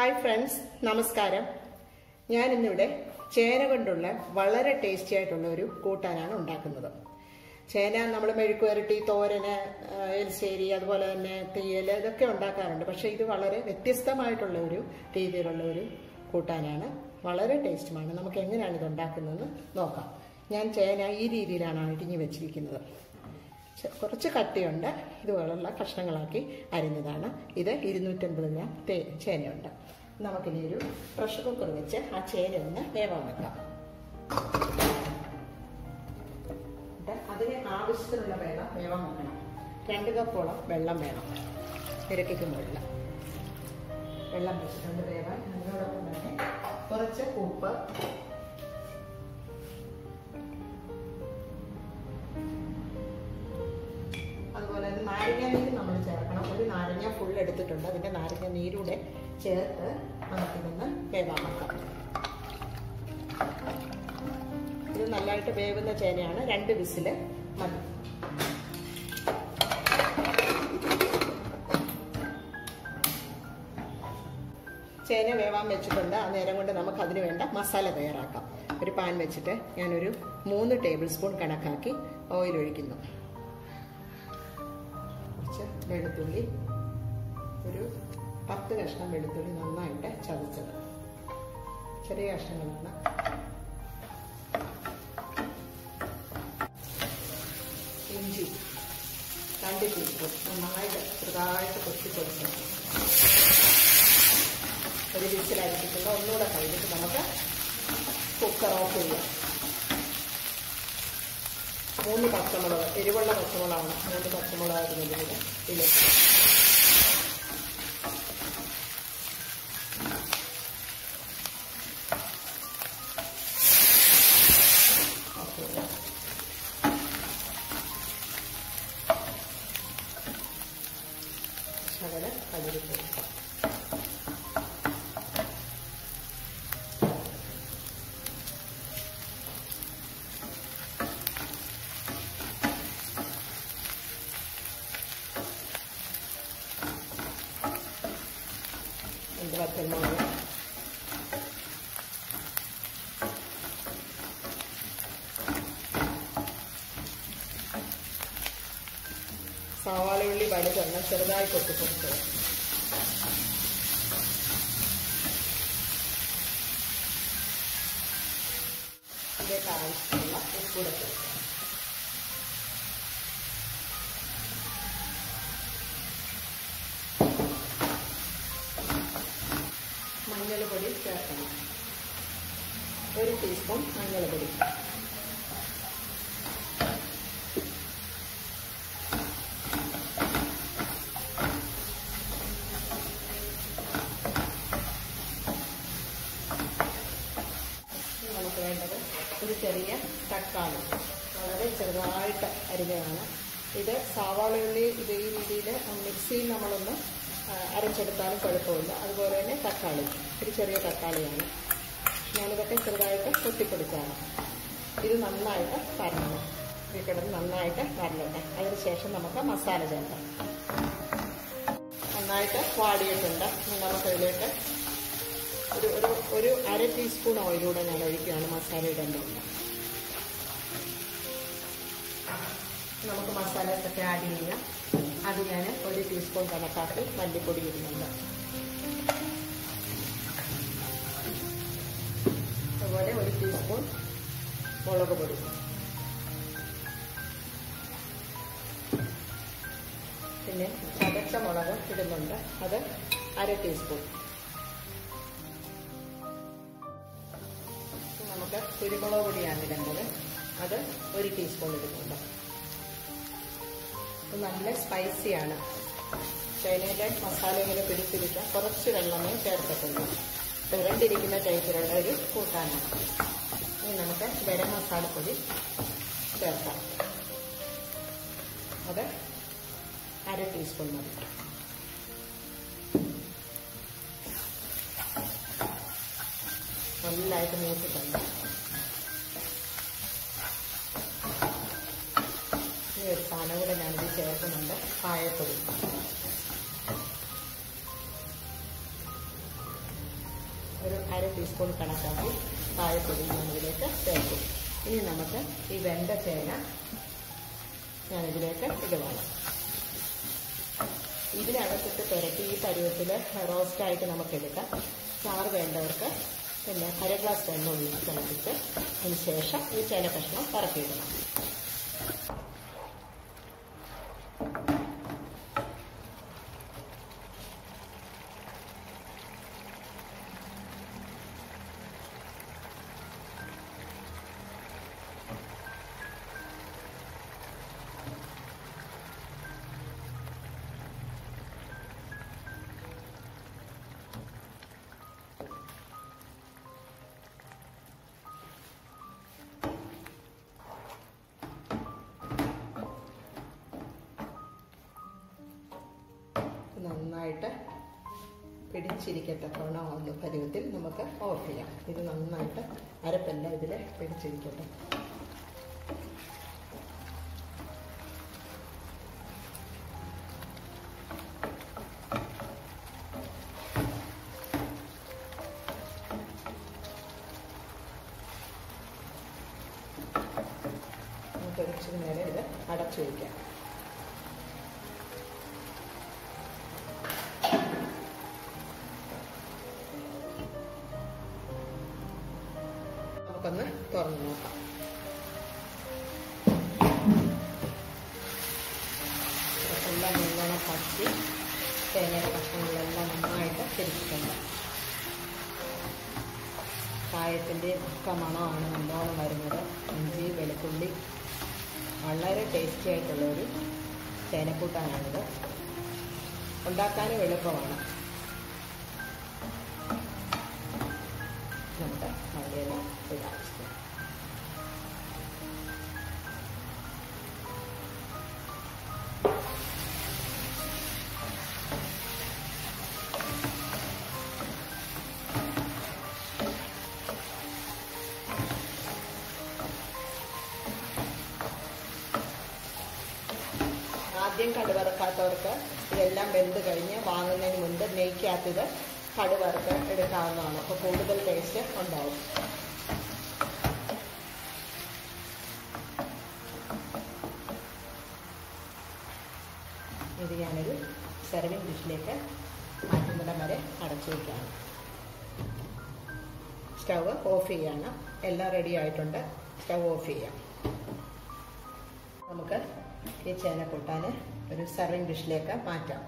hi friends നമസ്കാരം ഞാൻ ഇന്നിവിടെ ചേന കൊണ്ടുള്ള വളരെ ടേസ്റ്റി ആയിട്ടുള്ള ഒരു കൂട്ടാനാണ് ഉണ്ടാക്കുന്നത് ചേന നമ്മൾ മെഴുക്കുവരട്ടി തോരന് ആ, എലിശ്ശേരി അതുപോലെ തന്നെ തീയൽ ഇതൊക്കെ ഉണ്ടാക്കാറുണ്ട് പക്ഷേ ഇത് വളരെ വ്യത്യസ്തമായിട്ടുള്ള ഒരു രീതിയിലുള്ള ഒരു കൂട്ടാനാണ് വളരെ ടേസ്റ്റുമാണ് നമുക്ക് എങ്ങനെയാണ് ഇത് ഉണ്ടാക്കുന്നതെന്ന് നോക്കാം ഞാൻ ചേന ഈ രീതിയിലാണ് അരിഞ്ഞു വെച്ചിരിക്കുന്നത് ചെ- കുറച്ച് കട്ടിയുണ്ട് ഇതുപോലുള്ള കഷ്ണങ്ങളാക്കി അരിഞ്ഞതാണ് ഇത് ഇരുന്നൂറ്റൻപത് ഗ്രാം തേ ചേനയുണ്ട് നമുക്കിനി ഒരു പ്രഷർ കുക്കർ വെച്ച് ആ ചേന ഒന്ന് വേവാൻ വെക്കാം എന്നിട്ട് അതിന് ആവശ്യത്തിനുള്ള വെള്ളം വേവാൻ വെക്കണം രണ്ട് കപ്പോളം വെള്ളം വേണം ഇരട്ടിക്ക് മുകളിൽ വെള്ളം വെച്ചിട്ടുണ്ട് വേവാൻ അതിനോടൊപ്പം തന്നെ കുറച്ച് ഉപ്പ് അതുപോലെ തന്നെ നാരങ്ങ നീര് നമ്മൾ ചേർക്കണം ഒരു നാരങ്ങ ഫുൾ എടുത്തിട്ടുണ്ട് അതിന്റെ നാരങ്ങ നീരൂടെ ചേർത്ത് നമുക്കിതൊന്ന് വേവാൻ വെക്കാം ഇത് നല്ലതായിട്ട് വേവുന്ന ചേനയാണ് രണ്ട് വിസില് മതി ചേന വേവാൻ വെച്ചിട്ടുണ്ട് ആ നേരം കൊണ്ട് നമുക്ക് അതിന് വേണ്ട മസാല തയ്യാറാക്കാം ഒരു പാൻ വെച്ചിട്ട് ഞാനൊരു മൂന്ന് ടേബിൾ സ്പൂൺ കണക്കാക്കി ഓയിൽ ഒഴിക്കുന്നു കുറച്ച് വെളുത്തുള്ളി ഒരു പത്ത് കഷ്ണം വെളുത്തുള്ളി നന്നായിട്ട് ചതച്ചത് ചെറിയ കഷ്ണങ്ങളാണ് ഇഞ്ചി രണ്ട് ടീസ്പൂൺ നന്നായിട്ട് ചെറുതായിട്ട് കൊത്തി കൊടുക്കണം ഒരു വിസിലരിച്ചിട്ടുണ്ട് ഒന്നുകൂടെ കഴിഞ്ഞിട്ട് നമുക്ക് കുക്കർ ഓഫ് ചെയ്യാം മൂന്ന് പച്ചമുളക് എരിവുള്ള പച്ചമുളകാണ് മൂന്ന് പച്ചമുളകായിരുന്നു ഇതിന് ഇതിൽ ശകല കഴുകി കൊടുക്കാം രണ്ട് പച്ചമുളക് സവാള ഉള്ളി വലുതെണ്ണം ചെറുതായി കൊത്തിക്കൊടുത്തത് ഇതിലേക്ക് ആവശ്യമുള്ള ഉപ്പൂടെ ചേർക്കാം മഞ്ഞൾപ്പൊടി ചേർക്കണം ഒരു ടീസ്പൂൺ മഞ്ഞൾപ്പൊടി ഇനി നമുക്ക് വേണ്ടത് ഒരു ചെറിയ തക്കാളി വളരെ ചെറുതായിട്ട് അരിഞ്ഞതാണ് ഇത് സവാളയുള്ളി ഇത് ഈ രീതിയിൽ മിക്സിയിൽ നമ്മളൊന്ന് ആ, അരച്ചെടുത്താലും കുഴപ്പമില്ല അതുപോലെ തന്നെ തക്കാളി ഒരു ചെറിയ തക്കാളിയാണ് ഞാനിതൊക്കെ ചെറുതായിട്ട് കൊത്തിപ്പൊടിച്ചാണ് ഇത് നന്നായിട്ട് വരണം ഇത് കിടന്ന് നന്നായിട്ട് വരലട്ടെ അതിനുശേഷം നമുക്ക് മസാല ചേർക്കാം നന്നായിട്ട് വാടിയിട്ടുണ്ട് ഇനി നമുക്കതിലേക്ക് ഒരു ഒരു ഒരു അര ടീസ്പൂൺ ഓയിലൂടെ ഞാൻ ഒഴിക്കുകയാണ് മസാല ഇടേണ്ടത് നമുക്ക് മസാലയൊക്കെ ആഡ് ചെയ്യാം അത് ഞാൻ ഒരു ടീസ്പൂൺ കണക്കാക്കി മല്ലിപ്പൊടി ഇടുന്നുണ്ട് അതുപോലെ ഒരു ടീസ്പൂൺ മുളക് പൊടി പിന്നെ ചതച്ച മുളക് ഇടുന്നുണ്ട് അത് അര ടീസ്പൂൺ നമുക്ക് കുരുമുളക് പൊടിയാണ് ഇടേണ്ടത് അത് ഒരു ടീസ്പൂൺ ഇടുന്നുണ്ട് ഇത് നല്ല സ്പൈസിയാണ് ചൈനയിലെ മസാല ഇങ്ങനെ പിടിച്ചിരിക്കാൻ കുറച്ച് വെള്ളമേ ചേർത്തിട്ടുള്ളൂ തിരണ്ടിരിക്കുന്ന ടൈപ്പിലുള്ള ഒരു കൂട്ടാനാണ് ഇനി നമുക്ക് ഗരം മസാലപ്പൊടി ചേർക്കാം അത് അര ടീസ്പൂൺ മതി നല്ലതായിട്ട് മൂത്തിട്ടുണ്ട് ഈ ഒരു സാധനം കൂടെ ഞാനിത് ചേർക്കുന്നുണ്ട് കായപ്പൊടി ടീസ്പൂൺ കണക്കാക്കി കായപ്പൊടി ഞാൻ ഇതിലേക്ക് ചേർക്കും ഇനി നമുക്ക് ഈ വെണ്ട ചേന ഞാൻ ഇതിലേക്ക് ഇടുവാണ് ഇതിനകത്തിട്ട് പുരട്ടി ഈ പരുവത്തിൽ റോസ്റ്റായിട്ട് നമുക്ക് എടുക്കാം ചാറ് വേണ്ടവർക്ക് പിന്നെ അര ഗ്ലാസ് വെള്ളം ഒഴിച്ച് തിളപ്പിച്ച് അതിന് ശേഷം ഈ ചേന കഷ്ണം പറക്കിയിടണം നന്നായിട്ട് പിടിച്ചിരിക്കത്തക്കവണ്ണം ആവുന്ന പരുവത്തിൽ നമുക്ക് ഓഫ് ചെയ്യാം ഇത് നന്നായിട്ട് അരപ്പെല്ലാം ഇതിൽ പിടിച്ചിരിക്കട്ടെ നമുക്ക് ഇച്ചിരി നേരം ഇത് അടച്ചു വയ്ക്കാം നമുക്കൊന്ന് തുറന്നു നോക്കാം എല്ലാം നല്ലോണം പറ്റി തേങ്ങയുടെ കഷ്ണങ്ങളെല്ലാം നന്നായിട്ട് തിരിച്ചിട്ടുണ്ട് കായത്തിൻ്റെ ഒക്കെ മണമാണ് നല്ലോണം വരുന്നത് ഇഞ്ചി വെളുത്തുള്ളി വളരെ ടേസ്റ്റി ആയിട്ടുള്ളൊരു ചേനക്കൂട്ടാനാണിത് ഉണ്ടാക്കാനും എളുപ്പമാണ് നമുക്ക് മല്ലിയില ഇടാം ആദ്യം കടുവറക്കാത്തവർക്ക് ഇതെല്ലാം വെന്ത് കഴിഞ്ഞ് വാങ്ങുന്നതിന് മുൻപ് നെയ്ക്കകത്ത് ഇത് കടുവറുത്ത് എടുക്കാവുന്നതാണ് അപ്പോൾ കൂടുതൽ ടേസ്റ്റ് ഉണ്ടാവും ഇത് ഞാനൊരു സെർവിങ് ഡിഷിലേക്ക് മാറ്റുന്നിടം വരെ അടച്ചു വയ്ക്കുകയാണ് സ്റ്റവ് ഓഫ് ചെയ്യാണ് എല്ലാം റെഡി ആയിട്ടുണ്ട് സ്റ്റവ് ഓഫ് ചെയ്യാം നമുക്ക് ഈ ചേന കൂട്ടാൻ ഒരു സെർവിങ് ഡിഷിലേക്ക് മാറ്റാം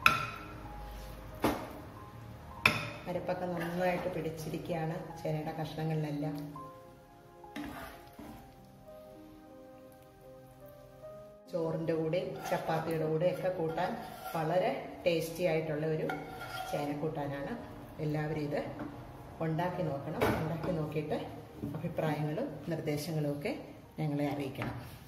അരപ്പൊക്കെ നന്നായിട്ട് പിടിച്ചിരിക്കുകയാണ് ചേനയുടെ കഷ്ണങ്ങളിലെല്ലാം ചോറിൻ്റെ കൂടെ ചപ്പാത്തിയുടെ കൂടെ ഒക്കെ കൂട്ടാൻ വളരെ ടേസ്റ്റി ആയിട്ടുള്ള ഒരു ചേനക്കൂട്ടാനാണ് എല്ലാവരും ഇത് ഉണ്ടാക്കി നോക്കണം ഉണ്ടാക്കി നോക്കിയിട്ട് അഭിപ്രായങ്ങളും നിർദ്ദേശങ്ങളും ഒക്കെ ഞങ്ങളെ അറിയിക്കണം